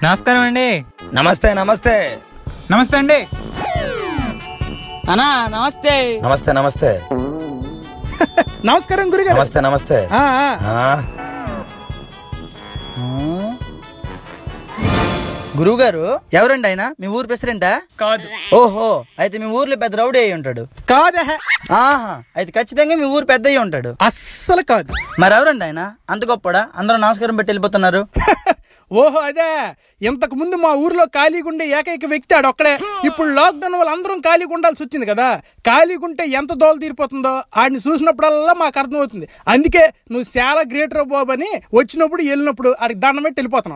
నమస్కారం అండి నమస్తే నమస్తే నమస్తే అండి అన్నా నమస్తే నమస్తే నమస్తే నమస్కారం గురుగారు నమస్తే నమస్తే ఆ, ఆ. ఆ, గురువు గారు ఎవరండి ఆయన మీ ఊరు ప్రెసిడెంటా కాదు ఓహో అయితే మీ ఊర్లో పెద్ద రౌడీ అయి ఉంటాడు కాదే ఆహా అయితే ఖచ్చితంగా మీ ఊరు పెద్ద అయి ఉంటాడు అస్సలు కాదు మరి ఎవరండి ఆయన అంత గొప్పడా అందరూ నమస్కారం పెట్టి వెళ్ళిపోతున్నారు ఓహో అదే ఇంతకు ముందు మా ఊర్లో ఖాళీగా ఉండే ఏకైక వ్యక్తి ఆడొక్కడే ఇప్పుడు లాక్డౌన్ వల్ల అందరం ఖాళీగా ఉండాల్సి వచ్చింది కదా ఖాళీగా ఉంటే ఎంత దోల తీరిపోతుందో ఆడిని చూసినప్పుడల్లా మాకు అర్థమవుతుంది అందుకే నువ్వు చాలా గ్రేటర్ బాబు అని వచ్చినప్పుడు వెళ్ళినప్పుడు ఆడికి దండం పెట్టి వెళ్ళిపోతున్నావు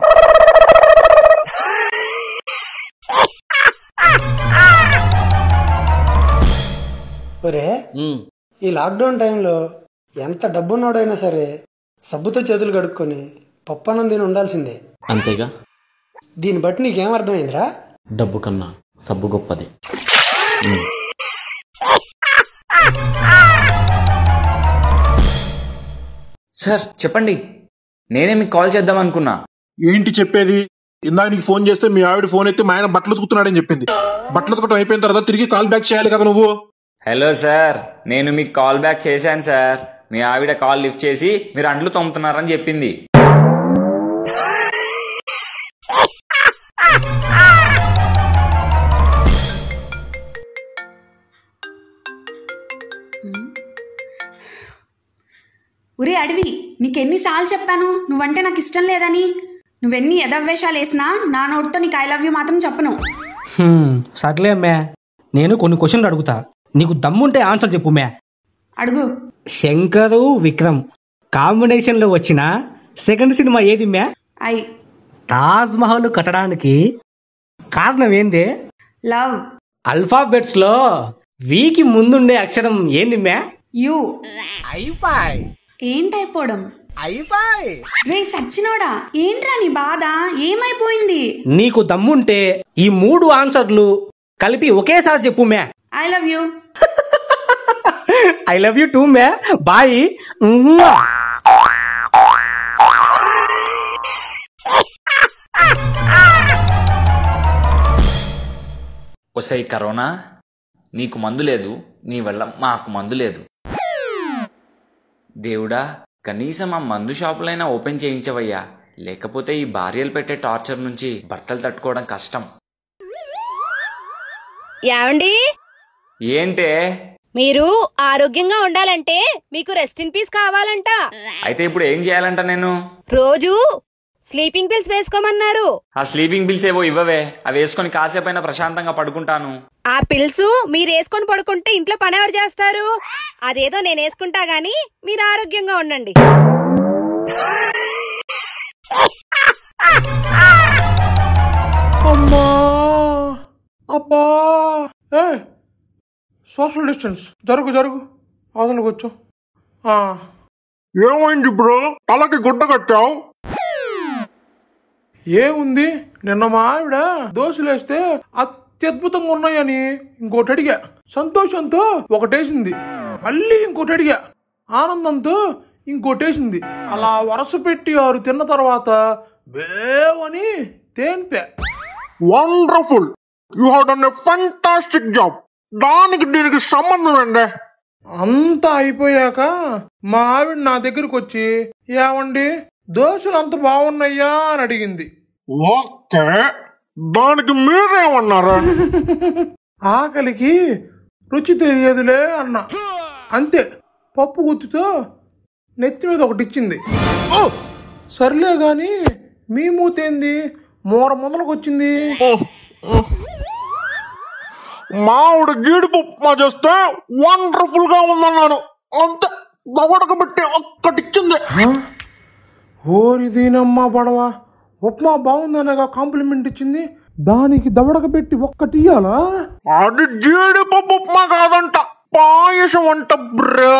ఒరే ఈ లాక్డౌన్ టైంలో ఎంత డబ్బున్నోడైనా సరే సబ్బుతో చేతులు కడుక్కొని పప్పన్నం తిని ఉండాల్సిందే అంతేగా దీన్ని బట్టి నీకేం అర్థమైందిరా డబ్బు కన్నా సబ్బు గొప్పది సార్ చెప్పండి నేనే మీకు కాల్ చేద్దాం అనుకున్నా ఏంటి చెప్పేది ఇందాక నీకు ఫోన్ చేస్తే మీ ఆవిడ ఫోన్ ఎత్తి మా ఆయన బట్టలు ఉతుకుతున్నాడని చెప్పింది బట్టలు ఉతకడం అయిపోయిన తర్వాత తిరిగి కాల్ బ్యాక్ చేయాలి కదా నువ్వు హలో సార్ నేను మీకు కాల్ బ్యాక్ చేశాను సార్ మీ ఆవిడ కాల్ లిఫ్ట్ చేసి మీరు అంట్లు తోముతున్నారని చెప్పింది ఉరే అడవి నీకెన్నిసార్లు చెప్పాను నువ్వంటే నాకు ఇష్టం లేదని నువ్వెన్ని ఎదవ్వేషాలు వేసినా నా నోట్తో నీకు ఐ లవ్ యూ మాత్రం చెప్పను హ్మ్, సర్లే అమ్మా నేను కొన్ని క్వశ్చన్లు అడుగుతా నీకు దమ్ముంటే ఆన్సర్ చెప్పు మ్యా అడుగు శంకరు విక్రమ్ కాంబినేషన్ లో వచ్చిన సెకండ్ సినిమా ఏది మ్యా ఐ తాజ్ మహల్ కట్టడానికి కారణం ఏంది లవ్ అల్ఫాబెట్స్ లో వీకి ముందుండే అక్షరం ఏంది మ్యా యూ అయిపోయి ఏంటైపోవడం అయిపోయి రే సచ్చినోడా ఏంట్రా నీ బాధ ఏమైపోయింది నీకు దమ్ముంటే ఈ మూడు ఆన్సర్లు కలిపి ఒకేసారి చెప్పు మ్యా I love you I love you too మ్యా బాయ్ ఒసై కరోనా నీకు మందు లేదు నీ వల్ల మాకు మందు లేదు దేవుడా కనీసం ఆ మందు షాపులైనా ఓపెన్ చేయించవయ్యా లేకపోతే ఈ భార్యలు పెట్టే టార్చర్ నుంచి భర్తలు తట్టుకోవడం కష్టం ఏమండి ఏంటే మీరు ఆరోగ్యంగా ఉండాలంటే మీకు రెస్ట్ ఇన్ పీస్ కావాలంట అయితే ఇప్పుడు ఏం చేయాలంట నేను రోజు స్లీపింగ్ పిల్స్ వేసుకోమన్నారు ఆ స్లీపింగ్ బిల్స్ ఏవో ఇవ్వవే అవి వేసుకొని కాసేపైనా ప్రశాంతంగా పడుకుంటాను ఆ పిల్స్ మీరు వేసుకొని పడుకుంటే ఇంట్లో పని ఎవరు చేస్తారు అదేదో నేను వేసుకుంటా గాని మీరు ఆరోగ్యంగా ఉండండి అమ్మా అబ్బా ఏ సోషల్ డిస్టెన్స్ జరుగు జరుగు అవతల కూర్చో ఆ, ఏమైంది బ్రో తలకి గుడ్డ కట్టావు ఏముంది నిన్న మా ఆవిడ దోశలేస్తే అత్యద్భుతంగా ఉన్నాయని ఇంకోటి అడిగా సంతోషంతో ఒకటేసింది మళ్ళీ ఇంకోటి అడిగా ఆనందంతో ఇంకోటేసింది అలా వరుస పెట్టి ఆరు తిన్న తర్వాత బేవని తేన్పే wonderful you have done a fantastic job దానికి దీనికి సంబంధం ఏంటి అంతా అయిపోయాక మా ఆవిడ నా దగ్గరకు వచ్చి ఏమండి దోశలు అంత బాగున్నాయా అని అడిగింది ఓకే దానికి మీరేమన్నారు ఆకలికి రుచి తెలియదులే అన్న అంతే పప్పు గుత్తుతో నెత్తి మీద ఒకటి ఇచ్చింది ఓ సర్లే గాని మీ మూతేంది మూర ముందలకు వచ్చింది మావిడ జీడిపప్పు ఉప్మా చేస్తే వండర్ఫుల్ గా ఉందన్నాను అంతే దవడక పెట్టి ఒక్కటిచ్చింది ఓరి దీనమ్మ బడవ ఉప్మా బాగుందనగా కాంప్లిమెంట్ ఇచ్చింది దానికి దవడక పెట్టి ఒక్కటి ఇయ్యాలా అది జీడిపప్పు ఉప్మా కాదంట పాయసం అంట బ్రా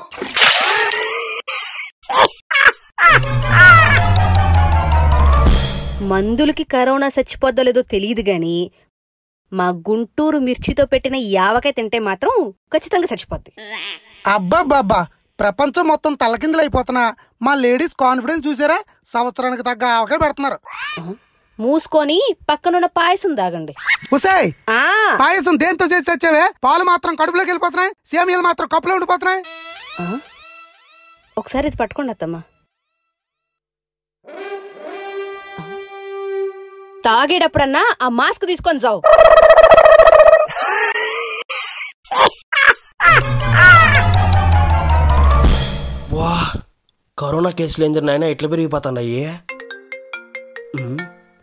మందులకి కరోనా చచ్చిపోద్దో లేదో తెలియదు గాని మా గుంటూరు మిర్చితో పెట్టిన యావకాయ తింటే మాత్రం ఖచ్చితంగా చచ్చిపోద్ది అబ్బాబ్బాబ్బా ప్రపంచం మొత్తం తలకిందులైపోతున్నా మా లేడీస్ కాన్ఫిడెన్స్ చూసారా సంవత్సరానికి తగ్గ ఆవకాయ పెడుతున్నారు మూసుకొని పక్కనున్న పాయసం తాగండి ఉసాయ్ ఆ పాయసం దేంతో చేసి తెచ్చావే పాలు మాత్రం కడుపులోకి వెళ్ళిపోతున్నాయి సేమియాలు మాత్రం కప్పులో ఉండిపోతున్నాయి ఆ? ఒకసారి ఇది పట్టుకోండి అత్తమ్మా తాగేటప్పుడన్నా ఆ మాస్క్ తీసుకొని చావు వా కరోనా కేసులు ఏంది నాయన ఎట్లా పెరిగిపోతున్నాయి ఉమ్.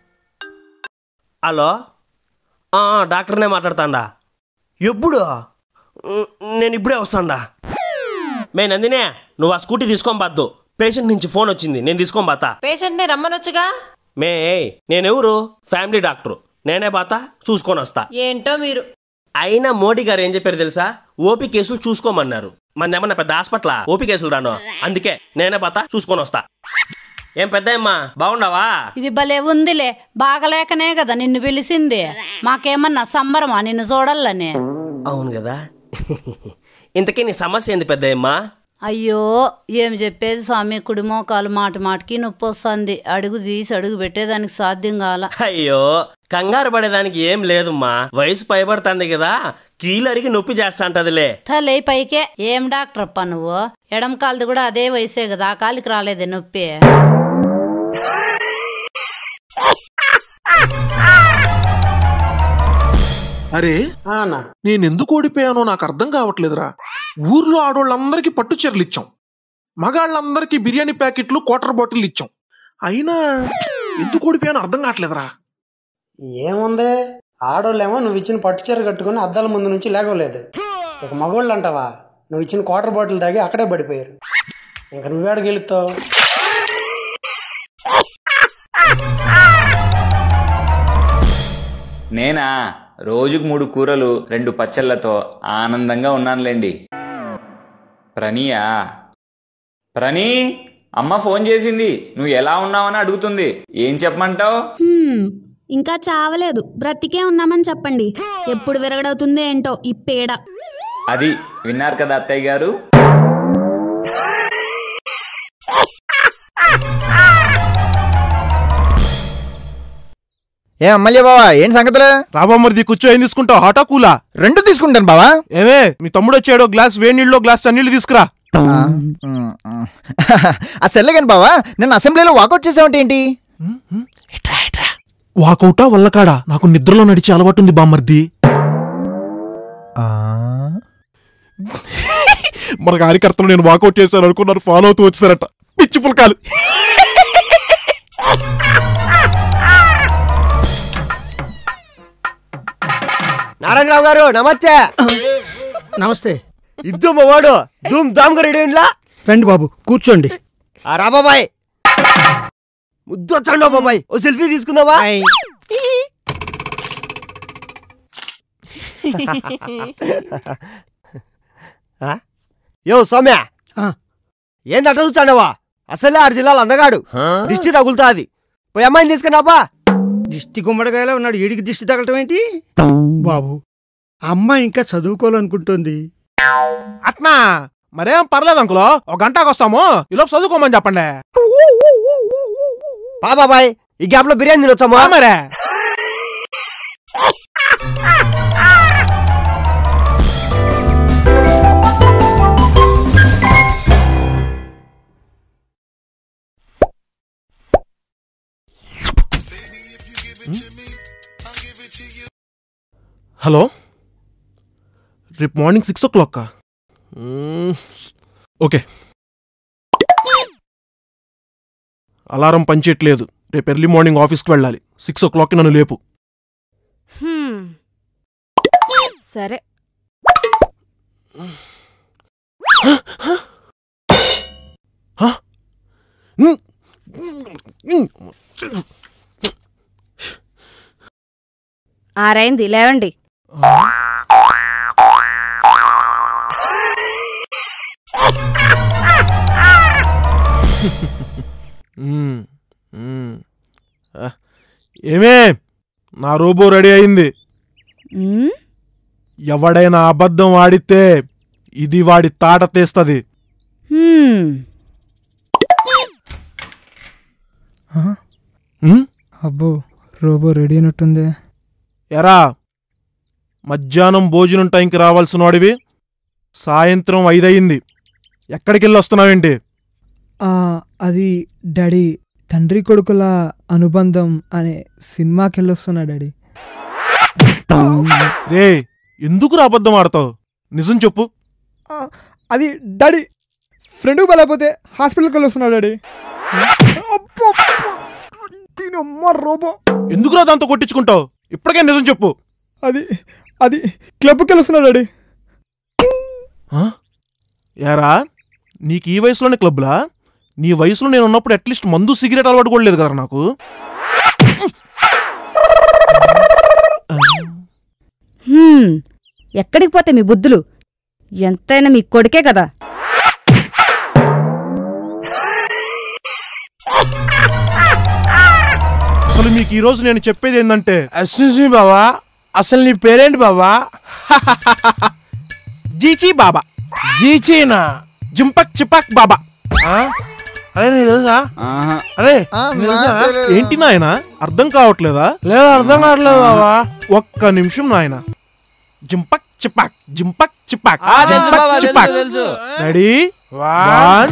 హలో ఆ, ఆ, డాక్టర్నే మాట్లాడతాండా ఎప్పుడు ఉమ్, నేను ఇప్పుడే వస్తాండా మే నందినే నువ్వు ఆ స్కూటీ తీసుకొని బాద్దు పేషెంట్ నుంచి ఫోన్ వచ్చింది నేను తీసుకొని బాతా పేషెంట్ ని రమ్మనొచ్చుగా మే నేనెవరు ఫ్యామిలీ డాక్టర్ నేనే బాతా చూసుకొని వస్తా ఏంటో మీరు అయినా మోడీ గారు ఏం చెప్పారు తెలుసా ఓపీ కేసులు చూసుకోమన్నారు మన ఏమన్నా పెద్ద హాస్పిటల్ ఓపీ కేసులు రాను అందుకే నేనే పోతా చూసుకొని వస్తా ఏం పెద్దమ్మా బాగున్నావా ఇది భలే ఉందిలే బాగలేకనే కదా నిన్ను పిలిచింది మాకేమన్నా సంబరమా నిన్ను చూడాలని అవును కదా ఇంతకీ నీ సమస్య ఏంది పెద్దయ్యమ్మా అయ్యో ఏం చెప్పేది స్వామి కుడి మోకాలు మాటి మాటికి నొప్పి వస్తుంది అడుగు తీసి అడుగు పెట్టేదానికి సాధ్యం కాల అయ్యో కంగారు పడేదానికి ఏం లేదమ్మా వయసు పైబడుతుంది కదా కీలరికి నొప్పి చేస్తా అంటదిలే తలే పైకే ఏం డాక్టర్ అప్ప నువ్వు ఎడం కాలుది కూడా అదే వయసే కదా ఆ కాలికి రాలేదే నొప్పి అరే అన్న నేనెందుకు ఓడిపోయానో నాకు అర్థం కావట్లేదురా ఊర్లో ఆడోళ్ళందరికీ పట్టు చీరలు ఇచ్చాం మగాళ్ళందరికీ బిర్యానీ ప్యాకెట్లు క్వార్టర్ బాటిల్ ఇచ్చాం అయినా ఎందుకు ఓడిపోయానో అర్థం కావట్లేదురా ఏముంది ఆడోళ్ళేమో నువ్వు ఇచ్చిన పట్టు చీర కట్టుకుని అద్దాల ముందు నుంచి లేగలేదు ఇక మగోళ్ళు అంటావా నువ్వు ఇచ్చిన క్వార్టర్ బాటిల్ తాగి అక్కడే పడిపోయారు ఇంకా నువ్వేడ గెలుస్తావు నేనా రోజుకు మూడు కూరలు రెండు పచ్చళ్ళతో ఆనందంగా ఉన్నానులేండి ప్రణీయా ప్రణీ అమ్మ ఫోన్ చేసింది నువ్వు ఎలా ఉన్నావని అడుగుతుంది ఏం చెప్పమంటావు హ్మ్, ఇంకా చావలేదు బ్రతికే ఉన్నామని చెప్పండి ఎప్పుడు విరగడవుతుందో ఏంటో ఈ పేడ అది విన్నారు కదా అత్తయ్య గారు ఏ అమ్మల్య బావా ఏం సంగతులు రాబామరిది కూర్చో ఏం తీసుకుంటావు హాటా కూలా రెండు తీసుకుంటాను బావా ఏమే మీ తమ్ముడు వచ్చాడో గ్లాస్ వేడి నీళ్ళు గ్లాస్ చన్నీళ్ళు తీసుకురా ఆ సెల్లగాని బావా నన్ను అసెంబ్లీలో వాకౌట్ చేసావంటే ఏంటి వాకౌటా వల్లకాడా నాకు నిద్రలో నడిచే అలవాటు ఉంది బామ్మర్ది మన కార్యకర్తలు నేను వాకౌట్ చేశాను అనుకున్నారు ఫాలో అవుతూ వచ్చారట పిచ్చి పుల్కాలు నారాయణరావు గారు నమస్తే నమస్తే ఇద్దు వాడు ధూమ్ ధామ్ గా రెడీ ఉండ్లా రండి బాబు కూర్చోండి ఆ రా బాబాయ్ ముద్దు వచ్చండి బాబాయ్ ఓ సెల్ఫీ తీసుకుందామా ఆ? యో సౌమ్య ఏంది అట్ట చూచాడవా అసలే ఆరు జిల్లాలు అందగాడు దిష్టి తగులుతాది పోయి అమ్మాయిని తీసుకున్నాపా దిష్టి గుమ్మడికాయలో ఉన్నాడు ఈడికి దిష్టి తగలటం ఏంటి బాబు అమ్మ ఇంకా చదువుకోవాలనుకుంటుంది అట్నా మరేం పర్లేదు అంకులో ఒక గంటకు వస్తాము ఈలోపు చదువుకోమని చెప్పండి పా బాబాయ్ ఈ గ్యాప్ లో బిర్యానీ తినొచ్చామా మరే హలో రేపు morning six o'clock okay alarm పనిచేయట్లేదు రేపు ఎర్లీ మార్నింగ్ ఆఫీస్కి వెళ్ళాలి సిక్స్ ఓ క్లాక్కి నన్ను లేపు హ్మ్. సరే ఆరైంది లేవండి మ్మ్. మ్మ్. ఆ, ఏమే నా రోబో రెడీ అయింది ఉమ్, ఎవడైనా అబద్ధం ఆడితే ఇది వాడి తాట తీస్తది హ్మ్. మ్మ్? అబ్బో రోబో రెడీ అయినట్టుంది ఎరా మధ్యాహ్నం భోజనం టైంకి రావాల్సిన వాడివి సాయంత్రం ఐదయింది ఎక్కడికి వెళ్ళి వస్తున్నావేంటి ఆ, అది డాడీ తండ్రి కొడుకుల అనుబంధం అనే సినిమాకి వెళ్ళొస్తున్నా డాడీ రే ఎందుకు రా అబద్ధం ఆడతావు నిజం చెప్పు ఆ, అది డాడీ ఫ్రెండ్ బలైపోతే హాస్పిటల్కి వెళ్ళొస్తున్నా డాడీ అబ్బో, అబ్బో, దీనమ్మ రోబో ఎందుకురా దాంతో కొట్టించుకుంటావు ఇప్పటికే నిజం చెప్పు అది అది క్లబ్కి వెళ్ళొస్తున్నా డాడీ ఆ? ఏరా నీకు ఈ వయసులోనే క్లబ్లా నీ వయసులో నేను ఉన్నప్పుడు అట్లీస్ట్ మందు సిగరెట్ అలవాటు కూడా లేదు కదా నాకు హ్మ్, ఎక్కడికి పోతే మీ బుద్ధులు ఎంతైనా మీ కొడుకే కదా అసలు మీకు ఈ రోజు నేను చెప్పేది ఏంటంటే అశ్విసి బావా అసలు నీ పేరేంటి బావా జీచీ బాబా జీచీనా జింపక్ చిపక్ బాబా అరే నీ తెలుసా అరే నీ తెలుసా? ఏంటి నాయన అర్థం కావట్లేదా లేదు అర్థం కావట్లేదు బావా ఒక్క నిమిషం నాయన జింపక్ చిపాక్ జింపక్ చిపాక్ ఆ, తెలుసు జింపక్ బావా, తెలుసు, చిపాక్ తెలుసు. రెడీ One,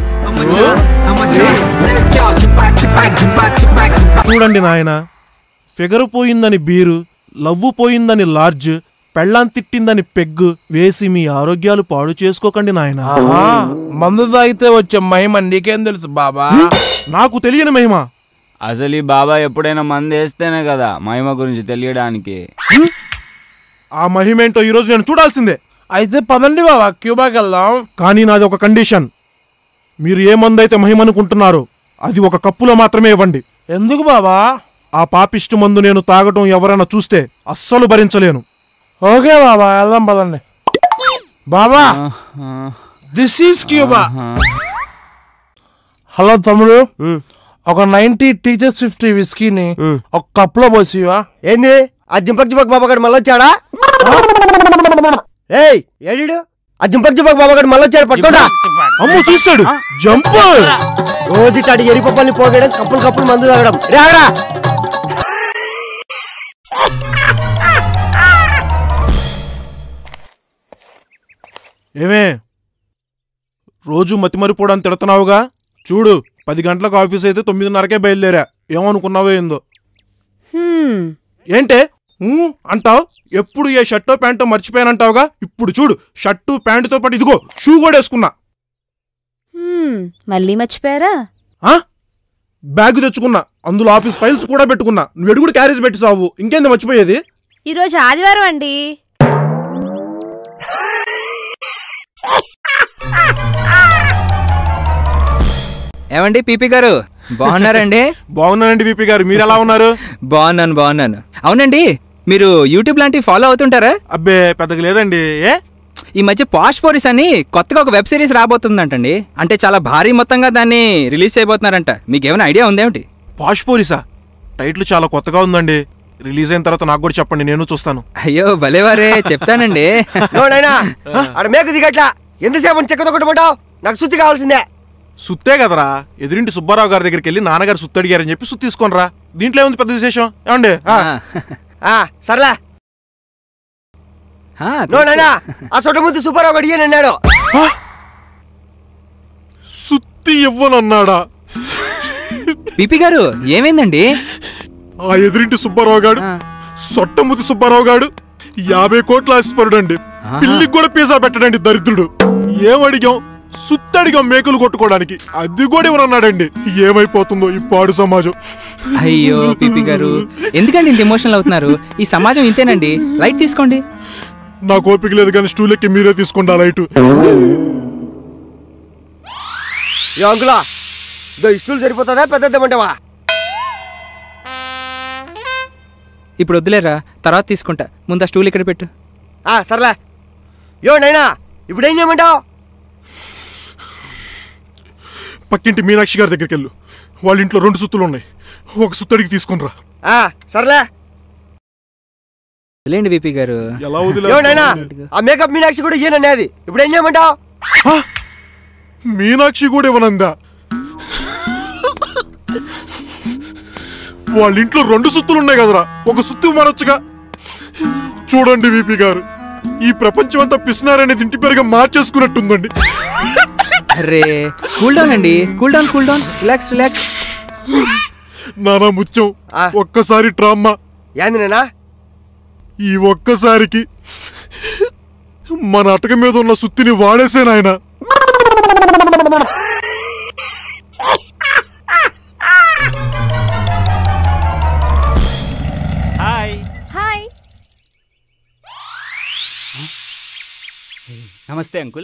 చూడండి నాయన ఫిగర్ పోయిందని బీరు లవ్వు పోయిందని లార్జ్ పెళ్ళాం తిట్టిందని పెగ్గు వేసి మీ ఆరోగ్యాలు పాడు చేసుకోకండి నాయన ఆహా, మందు తాగితే వచ్చే మహిమ నీకేం తెలుసు బాబా నాకు తెలియని మహిమ అసలు ఈ బాబా ఎప్పుడైనా మంది వేస్తేనే కదా మహిమ గురించి తెలియడానికి ఆ మహిమేంటో ఈరోజు నేను చూడాల్సిందే అయితే పదండి బాబా క్యూబాకి వెళ్దాం కానీ నాది ఒక కండిషన్ మీరు ఏ మందైతే మహిమ అనుకుంటున్నారో అది ఒక కప్పులో మాత్రమే ఇవ్వండి ఎందుకు బాబా ఆ పాపిష్టి మందు నేను తాగటం ఎవరైనా చూస్తే అస్సలు భరించలేను ఓకే బాబా వెళ్దాం పదండి బాబా దిస్ ఈస్ క్యూబా హలో తమ్ముడు ఒక నైన్టీ టీచర్స్ ఫిఫ్టీ విస్కీని ఒక కప్ లో పోసివా ఏంది ఆ జింపక్ జింపక్ బాబా గడు మళ్ళీ వచ్చాడా ఏయ్ ఏడు ఆ జింపక్ జింపక్ బాబా గడు మళ్ళీ వచ్చాడు పట్టుకోడా అమ్ము చూస్తాడు జంప్ రోజు ఇట్లాంటి ఎరిపప్పల్ని పోగేయడం కప్పులు కప్పులు మందు తాగడం రే ఆగరా ఏమే రోజు మతిమరిపోవడానికి తిడుతున్నావుగా చూడు పది గంటలకు ఆఫీస్ అయితే తొమ్మిదిన్నరకే బయలుదేరా ఏమనుకున్నావో ఏందో హ్మ్, ఏంటే ఊ అంటావు ఎప్పుడు ఏ షర్టో ప్యాంటో మర్చిపోయానంటావుగా ఇప్పుడు చూడు షర్టు ప్యాంటుతో పాటు ఇదిగో షూ కూడా వేసుకున్నా హ్మ్, మళ్ళీ మర్చిపోయారా ఆ? బ్యాగ్ తెచ్చుకున్నా అందులో ఆఫీస్ ఫైల్స్ కూడా పెట్టుకున్నా నువ్వు ఎడుగుడు క్యారేజ్ పెట్టి సావు ఇంకేంది మర్చిపోయేది ఈరోజు ఆదివారం అండి ఏమండి పీపీ గారు బాగున్నారండి బాగున్నానండి విపి గారు మీరు ఎలా ఉన్నారు బాగున్నాను బాగున్నాను అవునండి మీరు యూట్యూబ్ లాంటివి ఫాలో అవుతుంటారా అబ్బే పెద్దగా లేదండి ఏ ఈ మధ్య పాష్ పోరీస్ అని కొత్తగా ఒక వెబ్ సిరీస్ రాబోతుందంటండి అంటే చాలా భారీ మొత్తంగా దాన్ని రిలీజ్ చేయబోతున్నారంట మీకు ఏమైనా ఐడియా ఉందేమిటి పాష్ పోలీసా టైటిల్ చాలా కొత్తగా ఉందండి రిలీజ్ అయిన తర్వాత నాకు కూడా చెప్పండి నేను చూస్తాను అయ్యో భలేవారే చెప్తానండి నోడైనా ఆడ మేకు దిగట్లా ఎంతసేపు చెక్కతో కొట్టమంటావు నాకు సుత్తి కావాల్సిందే సుత్తే కదరా ఎదురింటి సుబ్బారావు గారి దగ్గరికి వెళ్ళి నాన్నగారు సుత్తి అడిగారని చెప్పి సుత్తి తీసుకొనిరా దీంట్లో ఏముంది పెద్ద విశేషం ఏమండి ఆ. ఆ సర్లే నోడైనా ఆ సొట్ట ముందు సుబ్బారావు గడియని అన్నాడు సుత్తి ఇవ్వనన్నాడా పీపీ గారు ఏమైందండి ఆ ఎదురింటి సుబ్బారావు గాడు సొట్టముతి సుబ్బారావు గాడు యాభై కోట్ల ఆశపరుడండి పిల్లికి కూడా పిజ్జా పెట్టడండి దరిద్రుడు ఏం అడిగాం సుత్తి అడిగాం మేకులు కొట్టుకోవడానికి అది కూడా ఇవ్వనన్నాడండి ఏమైపోతుందో ఈ పాడు సమాజం అయ్యో పీపీ గారు ఎందుకండి ఇంత ఎమోషనల్ అవుతున్నారు ఈ సమాజం ఇంతేనండి లైట్ తీసుకోండి నాకు ఓపిక లేదు కానీ స్టూల్ ఎక్కి మీరే తీసుకోండి ఆ లైటు ఏ అంకులా ఇదో ఇష్టలు సరిపోతుందా పెద్దదేమంటావా ఇప్పుడు వద్దులేరా తర్వాత తీసుకుంటా ముందు ఆ స్టూల్ ఇక్కడ పెట్టు ఆ సర్లే యో నైనా ఇప్పుడు ఏం చేయమంటావు పక్కింటి మీనాక్షి గారి దగ్గరికి వెళ్ళు వాళ్ళ ఇంట్లో రెండు సుత్తులు ఉన్నాయి ఒక సుత్తడికి తీసుకుని రా ఆ సర్లే వదిలేండి విపి గారు ఎలా యో నైనా ఆ మేకప్ మీనాక్షి కూడా ఈయననేది ఇప్పుడు ఏం చేయమంటావు మీనాక్షి కూడా ఇవ్వనందా వాళ్ళ ఇంట్లో రెండు సుత్తులు ఉన్నాయి కదరా ఒక సుత్తు మారొచ్చుగా చూడండి విపి గారు ఈ ప్రపంచం అంతా పిసినారనేది ఇంటి పేరుగా మార్చేసుకున్నట్టుందండి అరే కూల్ డౌన్ అండి cool down cool down relax relax నానా ముత్యం ఒక్కసారి ట్రామ్మా ఏంది నేనా ఈ ఒక్కసారికి మన అటక మీద ఉన్న సుత్తిని వాడేసే నాయన హాయ్ హాయ్ నమస్తే అంకుల్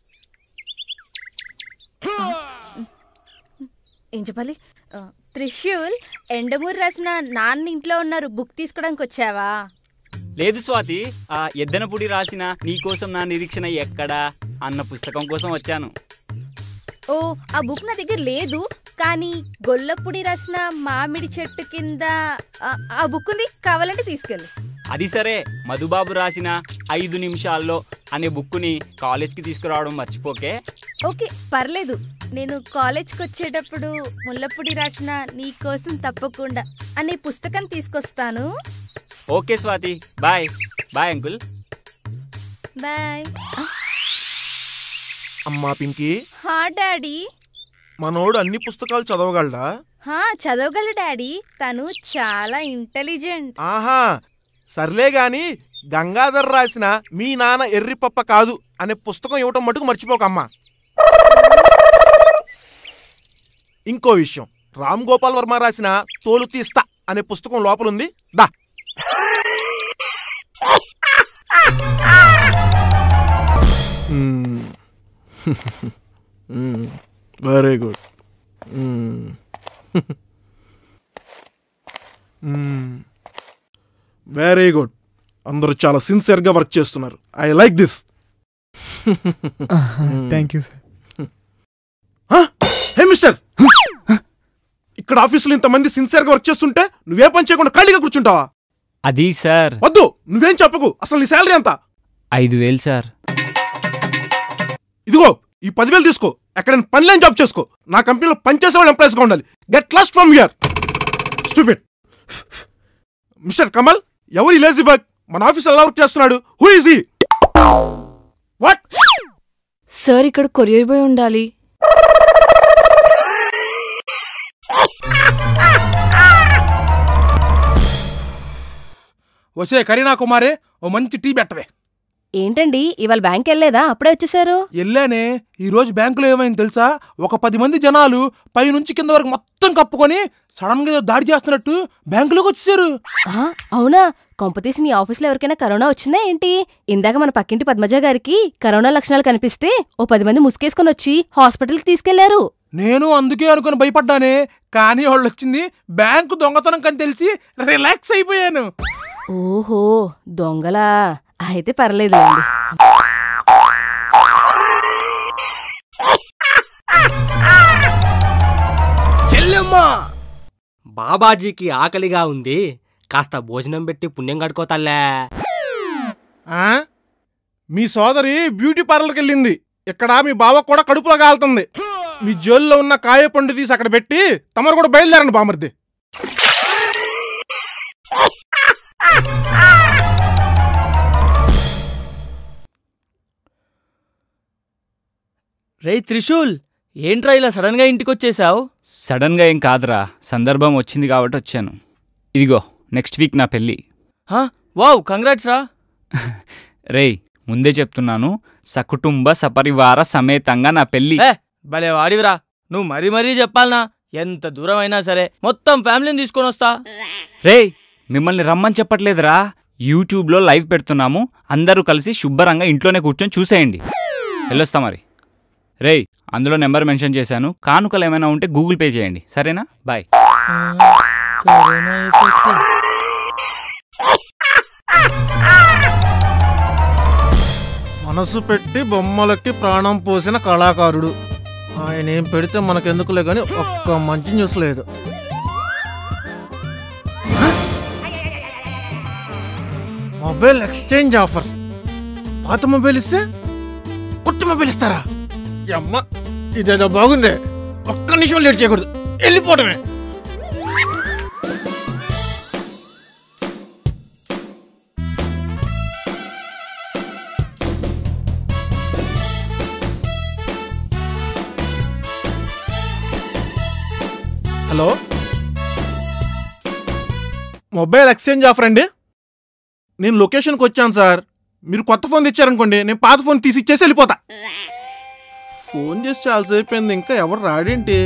ఏం చెప్పాలి ఆ, త్రిశూల్ ఎండమూరి రాసిన నాన్న ఇంట్లో ఉన్నారు బుక్ తీసుకోవడానికి వచ్చావా లేదు స్వాతి ఆ ఎద్దనపుడి రాసిన నీకోసం నా నిరీక్షణ ఎక్కడా అన్న పుస్తకం కోసం వచ్చాను ఓ ఆ బుక్ నా దగ్గర లేదు కానీ గొల్లపుడి రాసిన మామిడి చెట్టు కింద ఆ, ఆ బుక్ ఉంది కావాలంటే తీసుకెళ్ళు అది సరే మధుబాబు రాసిన ఐదు నిమిషాల్లో అనే బుక్కుని కాలేజ్కి తీసుకురావడం మర్చిపోకే ఓకే పర్లేదు నేను కాలేజ్కి వచ్చేటప్పుడు ముల్లపుడి రాసిన నీ కోసం తప్పకుండా అనే పుస్తకం తీసుకొస్తాను okay Swathi bye bye uncle bye అమ్మా పింకీ హా డాడీ మనోడు అన్ని పుస్తకాలు చదవగలడా హా చదవగల డాడీ తను చాలా ఇంటెలిజెంట్ ఆహా సర్లే గాని గంగాధర్ రాసిన మీ నాన్న ఎర్రిపప్ప కాదు అనే పుస్తకం ఇవ్వటం మటుకు మర్చిపోకమ్మా ఇంకో విషయం రామ్ గోపాల్ వర్మ రాసిన తోలు తీస్తా అనే పుస్తకం లోపలుంది దా వెరీ గుడ్ వెరీ గుడ్ అందరూ చాలా సిన్సియర్గా వర్క్ చేస్తున్నారు I like this thank you sir hey mister ఇక్కడ ఆఫీసులో ఇంతమంది సిన్సియర్గా వర్క్ చేస్తుంటే నువ్వే పని చేయకుండా ఖాళీగా కూర్చుంటావా అది సార్ వద్దు నువ్వేం చెప్పకు అసలు నీ శాలరీ ఎంత ఐదు వేలు సార్ ఇదిగో ఈ పదివేలు తీసుకో ఎక్కడైనా పనిలేని జాబ్ చేసుకో నా కంపెనీలో పనిచేసే వాళ్ళు ఎంప్లాయీస్గా ఉండాలి get lost from here stupid mister Kamal ఎవరు లేజీ బగ్ మన ఆఫీస్ ఎలా వర్క్ చేస్తున్నాడు హూ ఈజ్ ఈ వాట్ సార్ ఇక్కడ కొరియర్ బాయ్ ఉండాలి వసే కరీనా కుమారే ఓ మంచి టీ పెట్టవే ఏంటండి ఇవాళ బ్యాంక్ వెళ్ళలేదా అప్పుడే వచ్చేసారు ఎల్లానే ఈ రోజు బ్యాంకులో ఏమైంది తెలుసా ఒక పది మంది జనాలు పైనుంచి కింద వరకు మొత్తం కప్పుకొని సడన్ గా ఏదో దాడి చేస్తున్నట్టు బ్యాంకులోకి వచ్చేసారు ఆ, అవునా కొంపతీసి మీ ఆఫీస్లో ఎవరికైనా కరోనా వచ్చిందా ఏంటి ఇందాక మన పక్కింటి పద్మజ గారికి కరోనా లక్షణాలు కనిపిస్తే ఓ పది మంది ముసుకేసుకొని వచ్చి హాస్పిటల్కి తీసుకెళ్లారు నేను అందుకే అనుకుని భయపడ్డానే కానీ వాళ్ళు వచ్చింది బ్యాంకు దొంగతనం కని తెలిసి రిలాక్స్ అయిపోయాను ఓహో దొంగలా అయితే పర్లేదులేండి చెల్లెమ్మా బాబాజీకి ఆకలిగా ఉంది కాస్త భోజనం పెట్టి పుణ్యం కడుకోతల్లే ఆ? మీ సోదరి బ్యూటీ పార్లర్కి వెళ్ళింది ఇక్కడ మీ బావ కూడా కడుపులో కాలుతుంది మీ జోల్లో ఉన్న కాయ పండు తీసి అక్కడ పెట్టి తమరు కూడా బయలుదేరండి బామర్ది రే త్రిశూల్ ఏంట్రా ఇలా సడన్ గా ఇంటికి వచ్చేసావు సడన్గా ఏం కాదురా సందర్భం వచ్చింది కాబట్టి వచ్చాను ఇదిగో నెక్స్ట్ వీక్ నా పెళ్ళి వావ్ కంగ్రాట్స్ రా రేయ్ ముందే చెప్తున్నాను సకుటుంబ సపరివార సమేతంగా నా పెళ్ళి ఏ భలే వాడివిరా నువ్వు మరీ మరీ చెప్పాలనా ఎంత దూరం అయినా సరే మొత్తం ఫ్యామిలీని తీసుకొని వస్తా రేయ్ మిమ్మల్ని రమ్మని చెప్పట్లేదురా యూట్యూబ్లో లైవ్ పెడుతున్నాము అందరూ కలిసి శుభ్రంగా ఇంట్లోనే కూర్చొని చూసేయండి వెళ్ళొస్తా మరి రేయ్ అందులో నెంబర్ మెన్షన్ చేశాను కానుకలు ఏమైనా ఉంటే గూగుల్ పే చేయండి సరేనా బాయ్ కరోనా ఎఫెక్ట్ మనసు పెట్టి బొమ్మలకి ప్రాణం పోసిన కళాకారుడు ఆయన ఏం పెడితే మనకెందుకులే కానీ ఒక్క మంచి న్యూస్ లేదు మొబైల్ ఎక్స్చేంజ్ ఆఫర్ పాత మొబైల్ ఇస్తే కొత్త మొబైల్ ఇస్తారా ఈ అమ్మ ఇదేదో బాగుంది ఒక్క నిమిషం లేట్ చేయకూడదు వెళ్ళిపోవటమే హలో మొబైల్ ఎక్స్చేంజ్ ఆఫర్ అండి నేను లొకేషన్కి వచ్చాను సార్ మీరు కొత్త ఫోన్ తెచ్చారనుకోండి నేను పాత ఫోన్ తీసి ఇచ్చేసి వెళ్ళిపోతా ఫోన్ చేసి చాలాసేపు అయింది ఇంకా ఎవరు రాడేంటి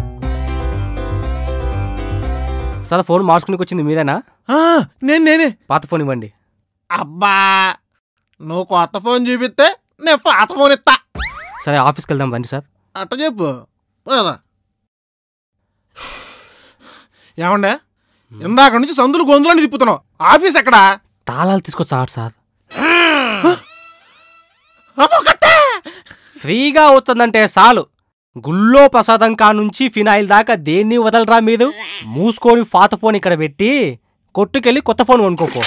సార్ ఫోన్ మార్చుకునికి వచ్చింది మీరేనా ఆ, నేను నేనే పాత ఫోన్ ఇవ్వండి అబ్బా నువ్వు కొత్త ఫోన్ చూపిస్తే నేను పాత ఫోన్ ఇస్తా సరే ఆఫీస్కి వెళ్దాం రండి సార్ అట్ట చెప్పు పోదా ఏమండే ఇందాక నుంచి సందులు గొంతులని తిప్పుతున్నావు ఆఫీస్ ఎక్కడా తాళాలు తీసుకొచ్చాడు సార్ ఫ్రీగా అవుతుందంటే చాలు గుళ్ళో ప్రసాదం కా నుంచి ఫినాయిల్ దాకా దేన్ని వదలరా మీరు మూసుకొని పాత ఫోన్ ఇక్కడ పెట్టి కొట్టుకెళ్ళి కొత్త ఫోన్ కొనుక్కోపో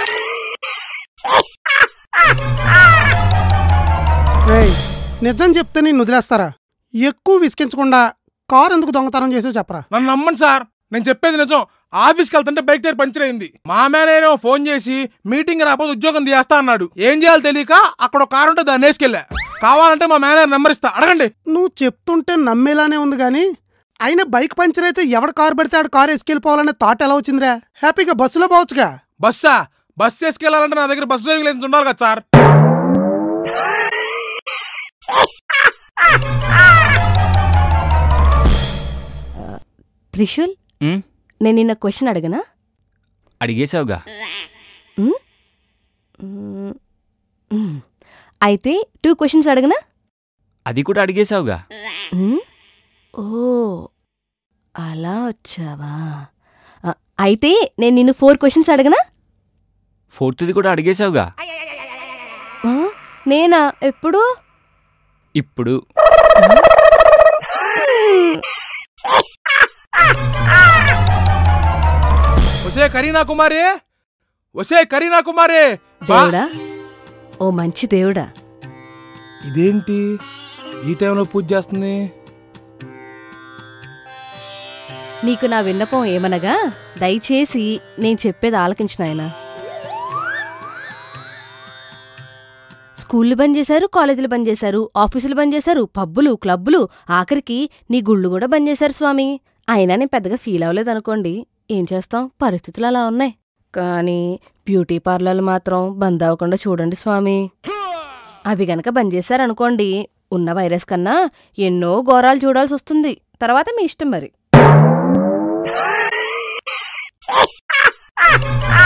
రేయ్ నిజం చెప్తే నేను వదిలేస్తారా ఎక్కువ విసికించకుండా కారు ఎందుకు దొంగతనం చేసో చెప్పరా నన్ను నమ్మండి సార్ నేను చెప్పేది నిజం ఆఫీస్కి వెళ్తుంటే బైక్ టైర్ పంచర్ అయింది మా మేనేజర్ ఏమో ఫోన్ చేసి మీటింగ్ రాకపోతే ఉద్యోగం తీస్తా అన్నాడు ఏం చేయాలో తెలియక అక్కడ ఒక కారు ఉంటే దాన్ని వేసుకెళ్ళా కావాలంటే మా మేనేజర్ నెంబర్ ఇస్తా అడగండి నువ్వు చెప్తుంటే నమ్మేలానే ఉంది కానీ అయినా బైక్ పంచర్ అయితే ఎవడు కారు పెడితే ఆడు కారు వేసుకెళ్ళిపోవాలనే థాట్ ఎలా వచ్చిందిరా హ్యాపీగా బస్సులో పోవచ్చుగా బస్సా బస్ వేసుకెళ్ళాలంటే నా దగ్గర బస్ డ్రైవింగ్ లైసెన్స్ ఉండాలి కదా సార్ త్రిశూల్ ఉమ్, నేను నిన్న క్వశ్చన్ అడగనా అడిగేసావుగా ఉమ్? ఉమ్, ఉమ్. అయితే టూ క్వశ్చన్స్ అడగనా అది కూడా అడిగేసావుగా ఉమ్? ఓ అలా వచ్చావా ఆ, అయితే నేను నిన్ను ఫోర్ క్వశ్చన్స్ అడగనా ఫోర్త్ది కూడా అడిగేసావుగా ఆ, నేనా ఎప్పుడు ఇప్పుడు ఒసే కరీనా కుమారి ఒసే కరీనా కుమారి బా దేవుడా ఓ మంచి దేవుడా ఇదేంటి ఈ టైంలో పూజ చేస్తుంది నీకు నా విన్నపం ఏమనగా దయచేసి నేను చెప్పేది ఆలకించిన ఆయన స్కూళ్ళు బంద్ చేశారు కాలేజీలు బంద్ చేశారు ఆఫీసులు బంద్ చేశారు పబ్బులు క్లబ్బులు ఆఖరికి నీ గుళ్ళు కూడా బంద్ చేశారు స్వామి అయినా నేను పెద్దగా ఫీల్ అవ్వలేదు అనుకోండి ఏం చేస్తాం పరిస్థితులు అలా ఉన్నాయి కానీ బ్యూటీ పార్లర్లు మాత్రం బంద్ అవ్వకుండా చూడండి స్వామి అవి గనక బంద్ చేశారనుకోండి ఉన్న వైరస్ కన్నా ఎన్నో ఘోరాలు చూడాల్సి వస్తుంది తర్వాత మీ ఇష్టం మరి